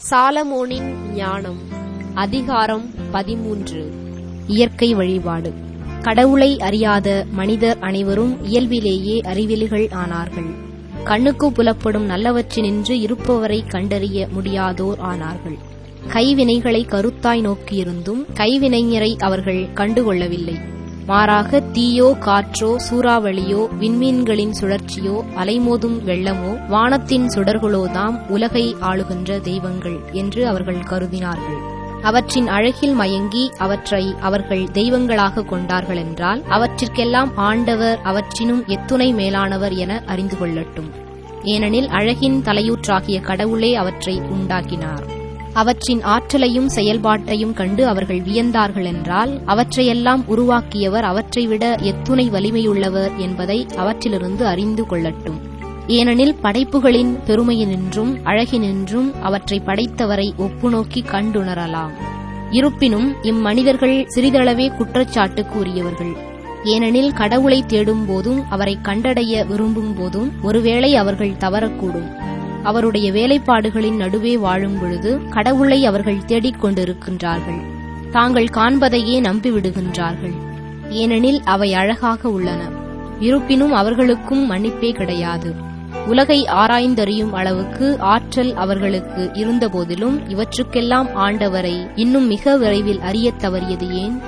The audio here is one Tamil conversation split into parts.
சாலமோனின் ஞானம் அதிகாரம் பதிமூன்று இயற்கை வழிபாடு கடவுளை அறியாத மனிதர் அனைவரும் இயல்பிலேயே அறிவிலிகள் ஆனார்கள் கண்ணுக்கு புலப்படும் நல்லவற்றினின்று இருப்பவரை கண்டறிய முடியாதோர் ஆனார்கள் கைவினைகளை கருத்தாய் நோக்கியிருந்தும் கைவினைஞரை அவர்கள் கண்டுகொள்ளவில்லை மாறாக தீயோ காற்றோ சூறாவளியோ விண்மீன்களின் சுழற்சியோ அலைமோதும் வெள்ளமோ வானத்தின் சுடர்களோதாம் உலகை ஆளுகின்ற தெய்வங்கள் என்று அவர்கள் கருதினார்கள் அவற்றின் அழகில் மயங்கி அவற்றை அவர்கள் தெய்வங்களாக கொண்டார்கள் என்றால் அவற்றிற்கெல்லாம் ஆண்டவர் அவற்றினும் எத்துணை மேலானவர் என அறிந்து கொள்ளட்டும் ஏனெனில் அழகின் தலையூற்றாகிய கடவுளே அவற்றை உண்டாக்கினார் அவற்றின் ஆற்றலையும் செயல்பாட்டையும் கண்டு அவர்கள் வியந்தார்கள் என்றால் அவற்றையெல்லாம் உருவாக்கியவர் அவற்றை விட எத்துணை வலிமையுள்ளவர் என்பதை அவற்றிலிருந்து அறிந்து கொள்ளட்டும் ஏனெனில் படைப்புகளின் பெருமையினின்றும் அழகினின்றும் அவற்றை படைத்தவரை ஒப்புநோக்கி கண்டுணரலாம் இருப்பினும் இம்மனிதர்கள் சிறிதளவே குற்றச்சாட்டுக்கு உரியவர்கள் ஏனெனில் கடவுளை தேடும் போதும் அவரை கண்டடைய விரும்பும் போதும் ஒருவேளை அவர்கள் தவறக்கூடும் அவருடைய வேலைப்பாடுகளின் நடுவே வாழும் பொழுது கடவுளை அவர்கள் தேடிக் கொண்டிருக்கின்றார்கள் தாங்கள் காண்பதையே நம்பிவிடுகின்றார்கள் ஏனெனில் அவை அழகாக உள்ளன இருப்பினும் அவர்களுக்கும் மன்னிப்பே கிடையாது உலகை ஆராய்ந்தறியும் அளவுக்கு ஆற்றல் அவர்களுக்கு இருந்தபோதிலும் இவற்றுக்கெல்லாம் ஆண்டவரை இன்னும் மிக விரைவில் அறியத் தவறியது ஏன்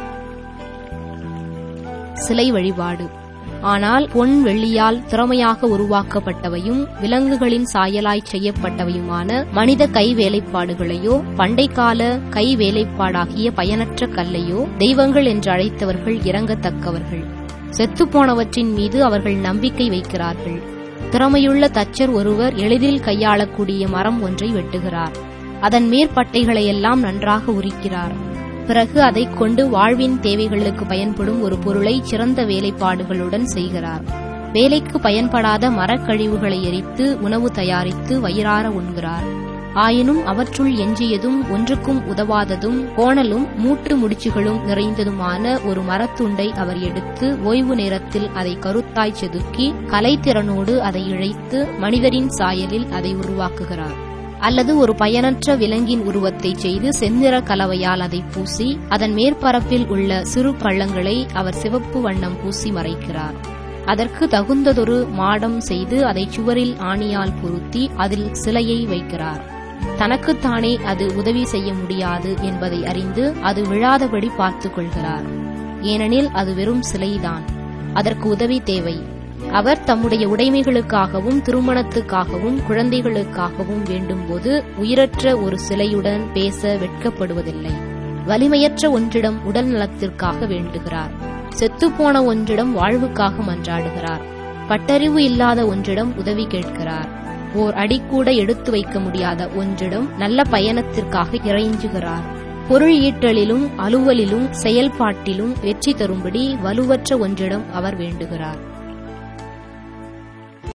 சிலை வழிபாடு ஆனால் பொன் வெள்ளியால் திறமையாக உருவாக்கப்பட்டவையும் விலங்குகளின் சாயலாய் செய்யப்பட்டவையுமான மனித கை வேலைப்பாடுகளையோ பண்டைக்கால கை வேலைப்பாடாகிய பயனற்ற கல்லையோ தெய்வங்கள் என்று அழைத்தவர்கள் இறங்கத்தக்கவர்கள் செத்துப்போனவற்றின் மீது அவர்கள் நம்பிக்கை வைக்கிறார்கள் திறமையுள்ள தச்சர் ஒருவர் எளிதில் கையாளக்கூடிய மரம் ஒன்றை வெட்டுகிறார் அதன் மேற்பட்டைகளையெல்லாம் நன்றாக உரிக்கிறார் பிறகு அதைக் கொண்டு வாழ்வின் தேவைகளுக்கு பயன்படும் ஒரு பொருளை சிறந்த வேலைப்பாடுகளுடன் செய்கிறார் வேலைக்கு பயன்படாத மரக்கழிவுகளை எரித்து உணவு தயாரித்து வயிறார உண்கிறார் ஆயினும் அவற்றுள் எஞ்சியதும் ஒன்றுக்கும் உதவாததும் கோணலும் மூட்டு முடிச்சுகளும் நிறைந்ததுமான ஒரு மரத்துண்டை அவர் எடுத்து ஓய்வு நேரத்தில் அதை கருத்தாய் செதுக்கி கலைத்திறனோடு அதை இழைத்து மனிதரின் சாயலில் அதை உருவாக்குகிறார் அல்லது ஒரு பயனற்ற விலங்கின் உருவத்தை செய்து செந்நிற கலவையால் அதை பூசி அதன் மேற்பரப்பில் உள்ள சிறு பள்ளங்களை அவர் சிவப்பு வண்ணம் பூசி மறைக்கிறார் அதற்கு தகுந்ததொரு மாடம் செய்து அதை சுவரில் ஆணியால் பொருத்தி அதில் சிலையை வைக்கிறார் தனக்குத்தானே அது உதவி செய்ய முடியாது என்பதை அறிந்து அது விழாதபடி பார்த்துக் கொள்கிறார் ஏனெனில் அது வெறும் சிலைதான் அதற்கு உதவி தேவை அவர் தம்முடைய உடைமைகளுக்காகவும் திருமணத்துக்காகவும் குழந்தைகளுக்காகவும் வேண்டும்போது உயிரற்ற ஒரு சிலையுடன் பேச வெட்கப்படுவதில்லை வலிமையற்ற ஒன்றிடம் உடல் நலத்திற்காக வேண்டுகிறார் செத்துப்போன ஒன்றிடம் வாழ்வுக்காக மன்றாடுகிறார் பட்டறிவு இல்லாத ஒன்றிடம் உதவி கேட்கிறார் ஓர் அடிக்கூட எடுத்து வைக்க முடியாத ஒன்றிடம் நல்ல பயணத்திற்காக இறைஞ்சுகிறார் பொருள் ஈட்டலிலும் அலுவலிலும் செயல்பாட்டிலும் வெற்றி தரும்படி வலுவற்ற ஒன்றிடம் அவர் வேண்டுகிறார்